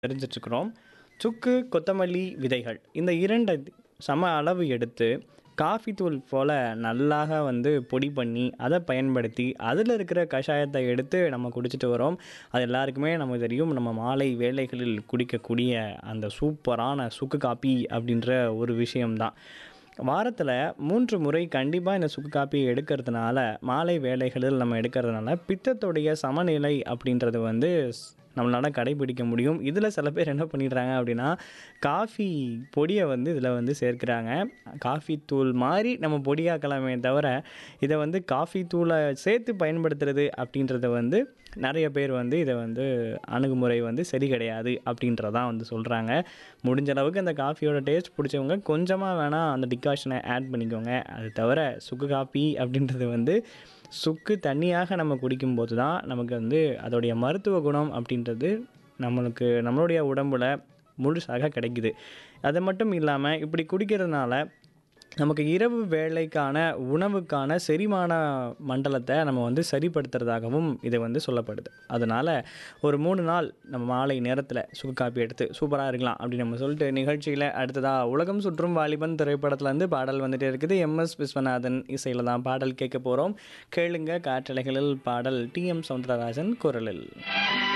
தெரிஞ்சிட்ருக்குறோம் சுக்கு கொத்தமல்லி விதைகள் இந்த இரண்டு சம அளவு எடுத்து காஃபி தூள் போல் நல்லாக வந்து பொடி பண்ணி அதை பயன்படுத்தி அதில் இருக்கிற கஷாயத்தை எடுத்து நம்ம குடிச்சிட்டு வரோம் அது எல்லாருக்குமே நமக்கு தெரியும் நம்ம மாலை வேளைகளில் குடிக்கக்கூடிய அந்த சூப்பரான சுக்கு காப்பி அப்படின்ற ஒரு விஷயம்தான் வாரத்தில் மூன்று முறை கண்டிப்பாக இந்த சுக்கு காப்பி எடுக்கிறதுனால மாலை வேளைகளில் நம்ம எடுக்கிறதுனால பித்தத்துடைய சமநிலை அப்படின்றது வந்து ஸ்- நம்மளால கடைபிடிக்க முடியும் இதில் சில பேர் என்ன பண்ணிடுறாங்க அப்படின்னா காஃபி பொடியை வந்து இதில் வந்து சேர்க்குறாங்க காஃபி தூள் மாதிரி நம்ம பொடியாக்கலாமே தவிர இதை வந்து காஃபி தூளை சேர்த்து பயன்படுத்துறது அப்படின்றத வந்து நிறைய பேர் வந்து இதை வந்து அணுகுமுறை வந்து சரி கிடையாது அப்படின்றதான் வந்து சொல்கிறாங்க முடிஞ்ச அளவுக்கு அந்த காஃபியோட டேஸ்ட் பிடிச்சவங்க கொஞ்சமாக வேணால் அந்த டிகாஷனை ஆட் பண்ணிக்கோங்க அது தவிர சுக்கு காப்பி அப்படின்றது வந்து சுக்கு தண்ணியாக நம்ம குடிக்கும்போது தான் நமக்கு வந்து அதோடைய மருத்துவ குணம் அப்படின்றது நம்மளுக்கு நம்மளுடைய உடம்புல முழுசாக கிடைக்குது அது மட்டும் இல்லாமல் இப்படி குடிக்கிறதுனால நமக்கு இரவு வேளைக்கான உணவுக்கான செரிமான மண்டலத்தை நம்ம வந்து சரிப்படுத்துறதாகவும் இது வந்து சொல்லப்படுது அதனால் ஒரு மூணு நாள் நம்ம மாலை நேரத்தில் சுக்கு காப்பி எடுத்து சூப்பராக இருக்கலாம் அப்படின்னு நம்ம சொல்லிட்டு நிகழ்ச்சியில் அடுத்ததாக உலகம் சுற்றும் வாலிபன் திரைப்படத்துலேருந்து பாடல் வந்துட்டே இருக்குது எம்எஸ் விஸ்வநாதன் இசையில் தான் பாடல் கேட்க போகிறோம் கேளுங்க காற்றலைகளில் பாடல் டி எம் சவுந்தரராஜன் குரலில்